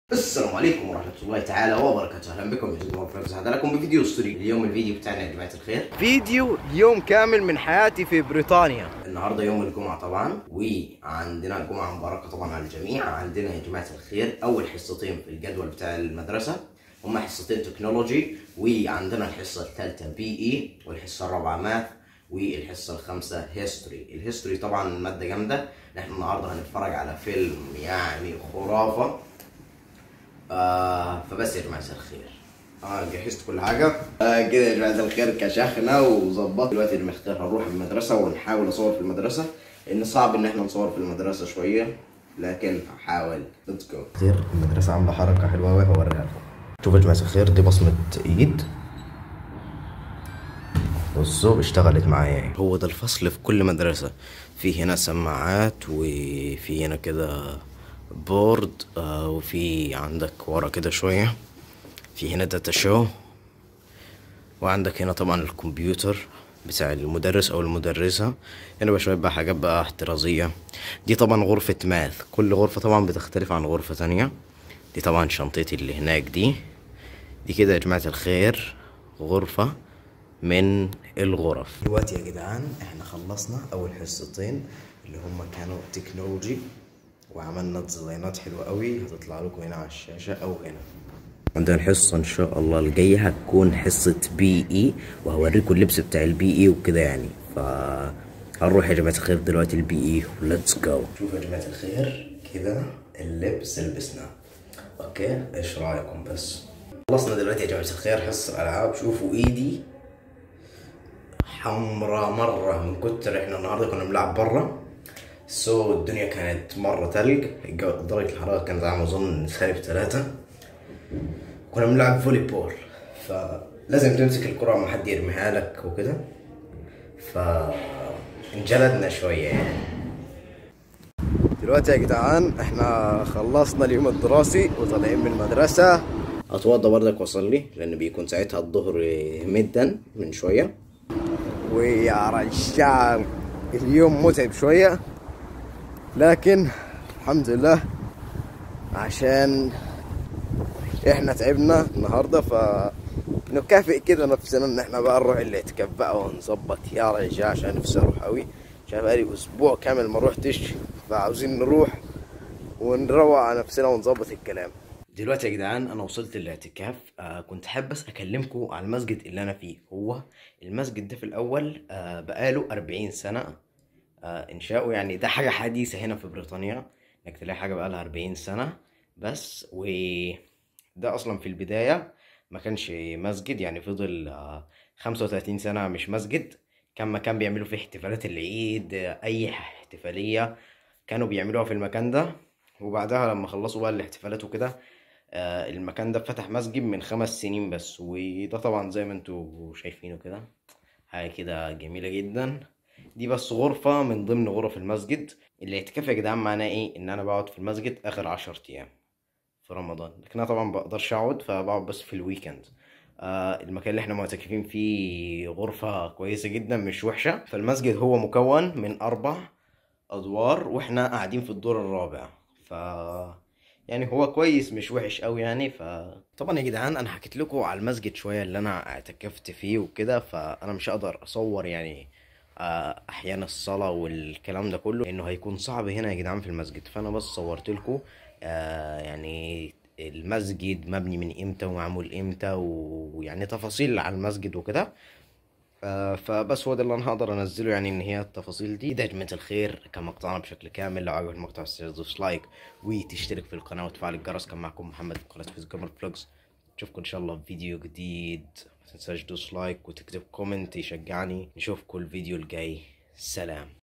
السلام عليكم ورحمة الله تعالى وبركاته أهلا بكم في مرة هذا لكم بفيديو ستوري اليوم الفيديو بتاعنا يا جماعة الخير فيديو يوم كامل من حياتي في بريطانيا النهاردة يوم الجمعة طبعا وعندنا جمعة مباركة طبعا على الجميع عندنا يا جماعة الخير أول حصتين في الجدول بتاع المدرسة هما حصتين تكنولوجي وعندنا الحصة الثالثة بي إي والحصة الرابعة ماث والحصة الخامسة هيستوري الهيستوري طبعا مادة جامدة نحن النهاردة هنتفرج على فيلم يعني خرافة آه فبس يا جماعة الخير اه جهزت كل حاجة آه كده يا جماعة الخير كشخنا وظبطت دلوقتي المختار هنروح المدرسة ونحاول اصور في المدرسة لان صعب ان احنا نصور في المدرسة شوية لكن هحاول ليتس جو خير المدرسة عاملة حركة حلوة قوي هوريها لكم شوفوا يا جماعة الخير دي بصمة ايد بصوا اشتغلت معايا هو ده الفصل في كل مدرسة في هنا سماعات وفي هنا كده بورد آه وفي عندك ورا كده شوية في هنا داتا شو وعندك هنا طبعا الكمبيوتر بتاع المدرس او المدرسة هنا بقى شوية بقى حاجات بقى احترازية دي طبعا غرفة ماث كل غرفة طبعا بتختلف عن غرفة تانية دي طبعا شنطتي اللي هناك دي دي كده يا جماعة الخير غرفة من الغرف دلوقتي يا جدعان احنا خلصنا اول حصتين اللي هما كانوا تكنولوجي وعملنا ديزاينات حلوة قوي هتطلع لكم هنا على الشاشة او هنا عندنا الحصة ان شاء الله الجاية هتكون حصة بي اي وهوريكم اللبس بتاع البي اي وكده يعني ف هنروح يا جماعة الخير دلوقتي البي اي وليتس جو شوفوا يا جماعة الخير كده اللبس لبسناه اوكي ايش رايكم بس خلصنا دلوقتي يا جماعة الخير حصة الالعاب شوفوا ايدي حمرا مرة من كتر احنا النهارده كنا بنلعب برا سو الدنيا كانت مرة تلج الجو- درجة الحرارة كانت عامة أظن سالب ثلاثة كنا بنلعب فولي بول فلازم تمسك الكرة ما حد يرميها لك وكده فانجلدنا شوية يعني دلوقتي يا جدعان احنا خلصنا اليوم الدراسي وطالعين من المدرسة اتوضى برضك واصلي لان بيكون ساعتها الظهر مدا من شويه ويا رجال اليوم متعب شوية لكن الحمد لله عشان احنا تعبنا النهارده ف نكافئ كده نفسنا ان احنا بقى نروح الاعتكاف بقى ونظبط يا رجال عشان نفسي اروح قوي عشان بقالي اسبوع كامل ما روحتش فعاوزين نروح ونروق على نفسنا ونظبط الكلام دلوقتي يا جدعان انا وصلت الاعتكاف آه كنت حابب بس اكلمكم على المسجد اللي انا فيه هو المسجد ده في الاول آه بقاله 40 سنه آه انشاؤه يعني ده حاجه حديثه هنا في بريطانيا انك تلاقي حاجه بقالها 40 سنه بس وده اصلا في البدايه ما كانش مسجد يعني فضل آه 35 سنه مش مسجد كان مكان بيعملوا فيه احتفالات العيد آه، اي احتفاليه كانوا بيعملوها في المكان ده وبعدها لما خلصوا بقى الاحتفالات وكده آه، المكان ده فتح مسجد من خمس سنين بس وده طبعا زي ما انتوا شايفينه كده حاجة كده جميلة جدا دي بس غرفة من ضمن غرف المسجد الاعتكاف يا جدعان معناه ايه ان انا بقعد في المسجد اخر عشر ايام في رمضان لكن انا طبعا بقدرش اقعد فبقعد بس في الويكند آه المكان اللي احنا معتكفين فيه غرفة كويسة جدا مش وحشة فالمسجد هو مكون من اربع ادوار واحنا قاعدين في الدور الرابع ف يعني هو كويس مش وحش قوي يعني ف طبعا يا جدعان انا حكيت لكم على المسجد شويه اللي انا اعتكفت فيه وكده فانا مش هقدر اصور يعني آه، احيان الصلاه والكلام ده كله لانه هيكون صعب هنا يا جدعان في المسجد فانا بس صورت لكم يعني المسجد مبني من امتى ومعمول امتى ويعني تفاصيل على المسجد وكده آه، فبس هو ده اللي انا هقدر انزله يعني ان هي التفاصيل دي ده يا جماعه الخير كان مقطعنا بشكل كامل لو عجبك المقطع تدوس لايك وتشترك في القناه وتفعل الجرس كان معكم محمد من قناه فيز جمر فلوجز نشوفكم ان شاء الله في فيديو جديد ما تنساش تدوس لايك وتكتب كومنت يشجعني نشوفكم الفيديو الجاي سلام